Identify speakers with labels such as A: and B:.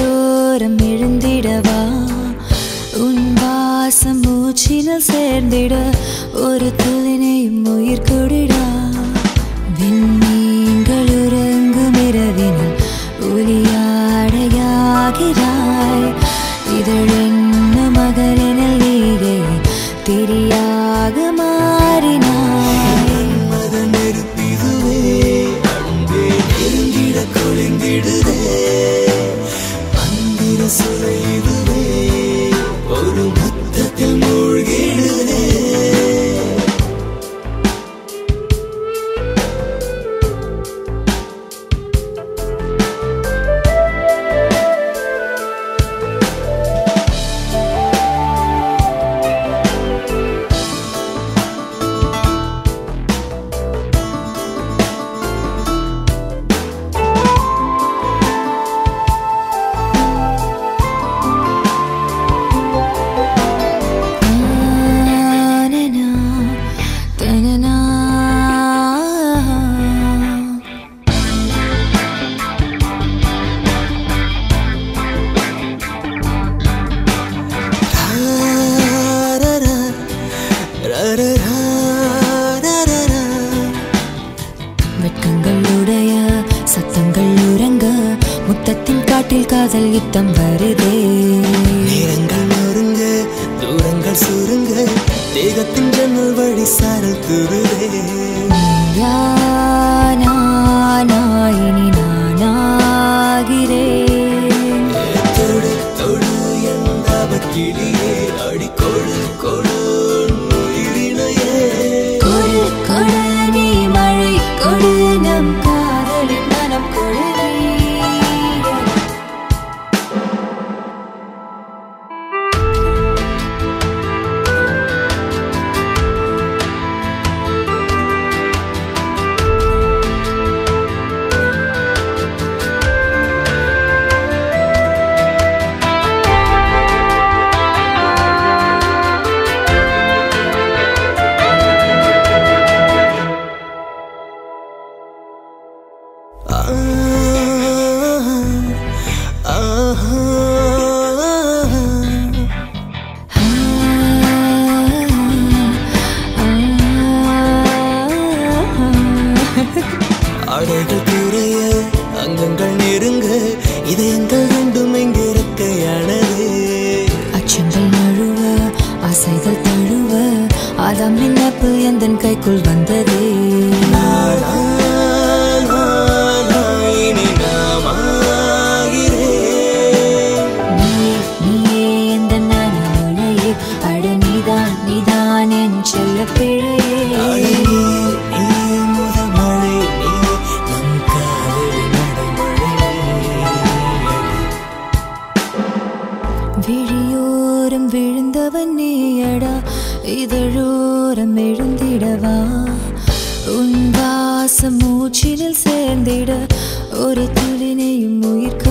A: இதழோரம் எழுந்திடவா உன் வாசம் மூச்சினில் சேர்ந்திட ஒரு துளினையும் உயிர் கொடிடா விண்மீன்கள் உறங்கும் இரவினில் ஒளியாடையாகிறாய் இதழென்ன மகளினில் நீயே திரியாக மாறினாய்
B: மத நெருப்பிதுவே அன்பே நெருங்கிட கொழுந்திடுதே மந்திர சுரை இதுவே ஒரு மொத்தத்தில் மூழ்கிடுதே
A: தானனா, தனனா.
B: ரரரா, ரரரா, ரரரா.
A: வெட்கங்களுடைய சத்தங்கள் உறங்க முத்தத்தின் காட்டில் காதல் யுத்தம் வருதே
B: நேரங்கள் நொறுங்க தூரங்கள் சுருங்க தேகத்தின் ஜன்னல் வழி சாரல் துருதே
A: யானாயினி நானாகிறேன்
B: தொடு தொடு எந்த கிளியே அடி கொடு கொடு உயிரினையே
A: கொடு கொடு நீ மழை கொடு நம் காதலின் மனம் கொடு நீ.
B: ஆடைகள் குறைய அங்கங்கள் நெருங்க இதயங்கள் ரெண்டும் எங்கிருக்கையானது
A: அச்சங்கள் நழுவ ஆசைகள் தழுவ ஆதாம் விண்ணப்பு எந்தன் கைக்குள் வந்ததே
B: இனி நாமாகிறேன்
A: நீயே நீயே எந்த நனவுலையே அட நீதான் நீதான் என் செல்ல பிழையே விழியோரம் விழுந்தவன் நீயடா இதழோரம் எழுந்திடவா உன் வாசம் மூச்சினில் சேர்ந்திட ஒரு துளினையும் உயிர்